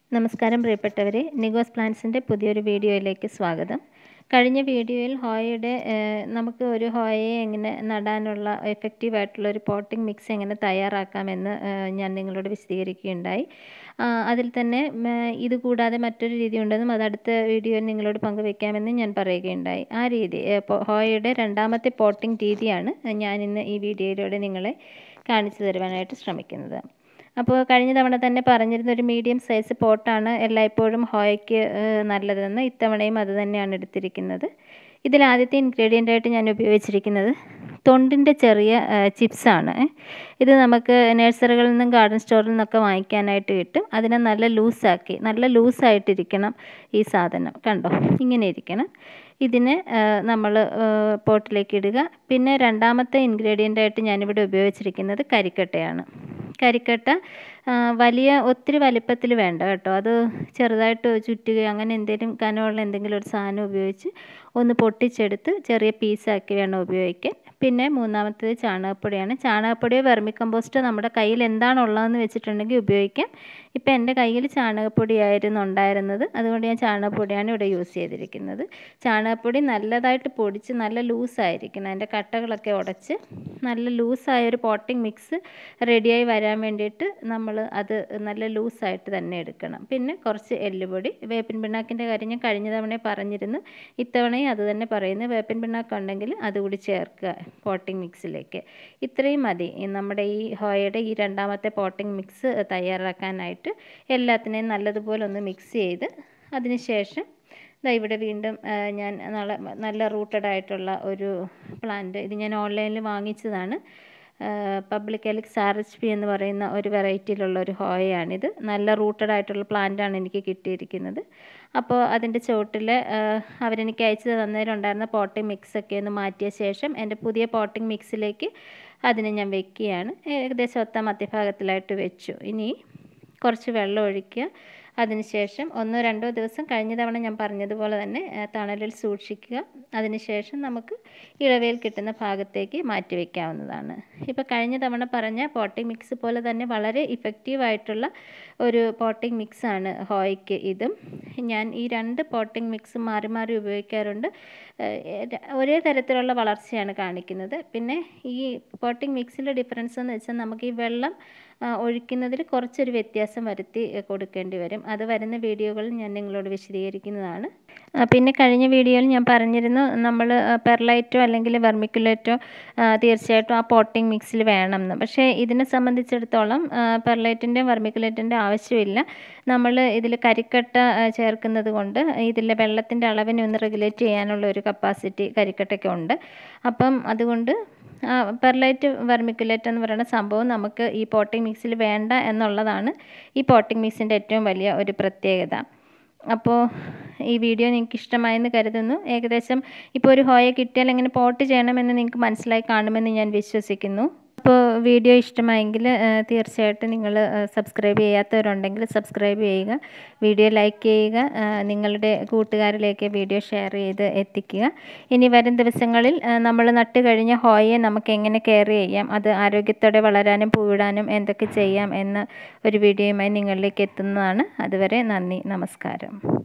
നമസ്കാരം പ്രിയപ്പെട്ടവരെ നിഗോസ് പ്ലാന്റ്സിൻ്റെ പുതിയൊരു വീഡിയോയിലേക്ക് സ്വാഗതം കഴിഞ്ഞ വീഡിയോയിൽ ഹോയയുടെ ഏഹ്, നമുക്ക് ഒരു ഹോയയെ എങ്ങനെ നടാനുള്ള എഫക്റ്റീവ് ആയിട്ടുള്ള ഒരു പോട്ടിംഗ് മിക്സ് എങ്ങനെ തയ്യാറാക്കാമെന്ന് ഏഹ്, ഞാൻ നിങ്ങളോട് വിശദീകരിക്കുകയുണ്ടായി ആ, അതിൽ തന്നെ ഉം, ഇത് കൂടാതെ മറ്റൊരു രീതി ഉണ്ടെന്നും അത് അടുത്ത വീഡിയോയിൽ നിങ്ങളോട് പങ്കുവെക്കാമെന്നും ഞാൻ പറയുകയുണ്ടായി ആ രീതി ഏഹ്, പോ- ഹോയയുടെ രണ്ടാമത്തെ പോട്ടിംഗ് രീതിയാണ് ഞാൻ ഇന്ന് ഈ വീഡിയോയിലൂടെ നിങ്ങളെ കാണിച്ചു തരുവാനായിട്ട് ശ്രമിക്കുന്നത് അപ്പോൾ കഴിഞ്ഞ തവണ തന്നെ പറഞ്ഞിരുന്ന ഒരു മീഡിയം സൈസ് പോട്ടാണ് എല്ലായ്പ്പോഴും ഹോയ്ക്ക് ഏഹ്, നല്ലതെന്ന് ഇത്തവണയും അത് തന്നെയാണ് എടുത്തിരിക്കുന്നത് ഇതിൽ ആദ്യത്തെ ഇൻഗ്രീഡിയൻ്റ് ആയിട്ട് ഞാൻ ഉപയോഗിച്ചിരിക്കുന്നത് തൊണ്ടിൻ്റെ ചെറിയ ചിപ്സാണ് ഇത് നമുക്ക് നഴ്സറികളിൽ നിന്നും ഗാർഡൻ സ്റ്റോറിൽ നിന്നൊക്കെ വാങ്ങിക്കാനായിട്ട് കിട്ടും അതിനെ നല്ല ലൂസാക്കി നല്ല ലൂസായിട്ടിരിക്കണം ഈ സാധനം കണ്ടോ ഇങ്ങനെ ഇരിക്കണം ഇതിനെ നമ്മൾ പോട്ടിലേക്ക് ഇടുക പിന്നെ രണ്ടാമത്തെ ഇൻഗ്രീഡിയൻ്റ് ആയിട്ട് ഞാനിവിടെ ഉപയോഗിച്ചിരിക്കുന്നത് കരിക്കട്ടയാണ് കരിക്കട്ട ആ, വലിയ ഒത്തിരി വലിപ്പത്തിൽ വേണ്ട കേട്ടോ അത് ചെറുതായിട്ട് ചുറ്റുകയോ അങ്ങനെ എന്തെങ്കിലും കനമുള്ള എന്തെങ്കിലും ഒരു സാധനം ഉപയോഗിച്ച് ഒന്ന് പൊട്ടിച്ചെടുത്ത് ചെറിയ പീസാക്കി വേണം ഉപയോഗിക്കാൻ പിന്നെ മൂന്നാമത്തേത് ചാണകപ്പൊടിയാണ് ചാണകപ്പൊടിയോ വെർമി കമ്പോസ്റ്റോ നമ്മുടെ കയ്യിൽ എന്താണ് ഉള്ളതെന്ന് വെച്ചിട്ടുണ്ടെങ്കിൽ ഉപയോഗിക്കാം ഇപ്പം എൻ്റെ കയ്യിൽ ചാണകപ്പൊടിയായിരുന്നു ഉണ്ടായിരുന്നത് അതുകൊണ്ട് ഞാൻ ചാണകപ്പൊടിയാണ് ഇവിടെ യൂസ് ചെയ്തിരിക്കുന്നത് ചാണകപ്പൊടി നല്ലതായിട്ട് പൊടിച്ച് നല്ല ലൂസായിരിക്കണം അതിൻ്റെ കട്ടകളൊക്കെ ഉടച്ച് നല്ല ലൂസായ ഒരു പോട്ടിംഗ് മിക്സ് റെഡിയായി വരാൻ വേണ്ടിയിട്ട് നമ്മൾ അത് നല്ല ലൂസായിട്ട് തന്നെ എടുക്കണം പിന്നെ കുറച്ച് എല്ലുപൊടി വേപ്പിൻ പിണ്ണാക്കിൻ്റെ കാര്യം ഞാൻ കഴിഞ്ഞ തവണ പറഞ്ഞിരുന്നു ഇത്തവണയും അത് തന്നെ പറയുന്നു വേപ്പിൻ പിണ്ണാക്ക് ഉണ്ടെങ്കിൽ അതുകൂടി ചേർക്കുക പോട്ടിംഗ് മിക്സിലേക്ക് ഇത്രയും മതി ഈ നമ്മുടെ ഈ ഹോയയുടെ ഈ രണ്ടാമത്തെ പോട്ടിംഗ് മിക്സ് തയ്യാറാക്കാനായിട്ട് എല്ലാത്തിനെയും നല്ലതുപോലെ ഒന്ന് മിക്സ് ചെയ്ത് അതിനുശേഷം ദാ ഇവിടെ വീണ്ടും ആ, ഞാൻ നല്ല നല്ല റൂട്ടഡ് ആയിട്ടുള്ള ഒരു പ്ലാന്റ് ഇത് ഞാൻ ഓൺലൈനിൽ വാങ്ങിച്ചതാണ് പബ്ലിക് എലിക്സ് ആർ എച്ച് പി എന്ന് പറയുന്ന ഒരു വെറൈറ്റിയിലുള്ള ഒരു ഹോയയാണിത് നല്ല റൂട്ടഡ് ആയിട്ടുള്ള പ്ലാന്റാണ് എനിക്ക് കിട്ടിയിരിക്കുന്നത് അപ്പോൾ അതിൻ്റെ ചുവട്ടിൽ അവരെനിക്ക് അയച്ചു തന്നതിലുണ്ടായിരുന്ന പോട്ടിംഗ് മിക്സൊക്കെ ഒന്ന് മാറ്റിയ ശേഷം എൻ്റെ പുതിയ പോട്ടിംഗ് മിക്സിലേക്ക് അതിനെ ഞാൻ വെക്കുകയാണ് ഏകദേശം ഒത്ത മധ്യഭാഗത്തിലായിട്ട് വെച്ചു ഇനി കുറച്ച് വെള്ളം ഒഴിക്കുക അതിനുശേഷം ഒന്നോ രണ്ടോ ദിവസം കഴിഞ്ഞ തവണ ഞാൻ പറഞ്ഞതുപോലെ തന്നെ ആ, തണലിൽ സൂക്ഷിക്കുക അതിനുശേഷം നമുക്ക് ഇളവയിൽ കിട്ടുന്ന ഭാഗത്തേക്ക് മാറ്റി വയ്ക്കാവുന്നതാണ് ഇപ്പോൾ കഴിഞ്ഞ തവണ പറഞ്ഞ പോട്ടിംഗ് മിക്സ് പോലെ തന്നെ വളരെ ഇഫക്റ്റീവായിട്ടുള്ള ഒരു പോട്ടിംഗ് മിക്സാണ് ഹോയ്ക്ക് ഇതും ഞാൻ ഈ രണ്ട് പോട്ടിംഗ് മിക്സ് മാറി മാറി ഉപയോഗിക്കാറുണ്ട് ഏഹ് ര- ഒരേ തരത്തിലുള്ള വളർച്ചയാണ് കാണിക്കുന്നത് പിന്നെ ഈ പോട്ടിംഗ് മിക്സിൻ്റെ ഡിഫറൻസ് എന്ന് വെച്ചാൽ നമുക്ക് ഈ വെള്ളം ആ, ഒഴിക്കുന്നതിൽ കുറച്ചൊരു വ്യത്യാസം വരുത്തി ഏ, കൊടുക്കേണ്ടി വരും അത് വരുന്ന വീഡിയോകളിൽ ഞാൻ നിങ്ങളോട് വിശദീകരിക്കുന്നതാണ് ആ, പിന്നെ കഴിഞ്ഞ വീഡിയോയിൽ ഞാൻ പറഞ്ഞിരുന്നു നമ്മൾ പെർലൈറ്റോ അല്ലെങ്കിൽ വെർമിക്കുലേറ്റോ തീർച്ചയായിട്ടും ആ പോട്ടിംഗ് മിക്സിൽ വേണമെന്ന് പക്ഷേ ഇതിനെ സംബന്ധിച്ചിടത്തോളം പെർലൈറ്റിൻ്റെ വെർമിക്കുലേറ്റിൻ്റെ ആവശ്യമില്ല നമ്മൾ ഇതിൽ കരിക്കട്ട ആ, ചേർക്കുന്നത് കൊണ്ട് ഇതിലെ വെള്ളത്തിൻ്റെ അളവിനെ ഒന്ന് റെഗുലേറ്റ് ചെയ്യാനുള്ള ഒരു കപ്പാസിറ്റി കരിക്കട്ടയ്ക്ക് ഉണ്ട് അപ്പം അതുകൊണ്ട് പെർലൈറ്റ് വെർമിക്കുലേറ്റ് എന്ന് പറയുന്ന സംഭവം നമുക്ക് ഈ പോട്ടിംഗ് മിക്സിൽ വേണ്ട എന്നുള്ളതാണ് ഈ പോട്ടിംഗ് മിക്സിൻ്റെ ഏറ്റവും വലിയ ഒരു പ്രത്യേകത അപ്പോൾ ഈ വീഡിയോ നിങ്ങൾക്ക് ഇഷ്ടമായെന്ന് കരുതുന്നു ഏകദേശം ഇപ്പോൾ ഒരു ഹോയ കിട്ടിയാൽ എങ്ങനെ പോട്ട് ചെയ്യണമെന്ന് നിങ്ങൾക്ക് മനസ്സിലായി കാണുമെന്ന് ഞാൻ വിശ്വസിക്കുന്നു അപ്പോൾ വീഡിയോ ഇഷ്ടമായെങ്കിൽ ആ, തീർച്ചയായിട്ടും നിങ്ങൾ സബ്സ്ക്രൈബ് ചെയ്യാത്തവരുണ്ടെങ്കിൽ സബ്സ്ക്രൈബ് ചെയ്യുക വീഡിയോ ലൈക്ക് ചെയ്യുക ആ, നിങ്ങളുടെ കൂട്ടുകാരിലേക്ക് വീഡിയോ ഷെയർ ചെയ്ത് എത്തിക്കുക ഇനി വരും ദിവസങ്ങളിൽ നമ്മൾ നട്ട് കഴിഞ്ഞ ഹോയെ നമുക്ക് എങ്ങനെ കെയർ ചെയ്യാം അത് ആരോഗ്യത്തോടെ വളരാനും പൂവിടാനും എന്തൊക്കെ ചെയ്യാം എന്ന ഒരു വീഡിയോയുമായി നിങ്ങളിലേക്ക് എത്തുന്നതാണ് അതുവരെ നന്ദി നമസ്കാരം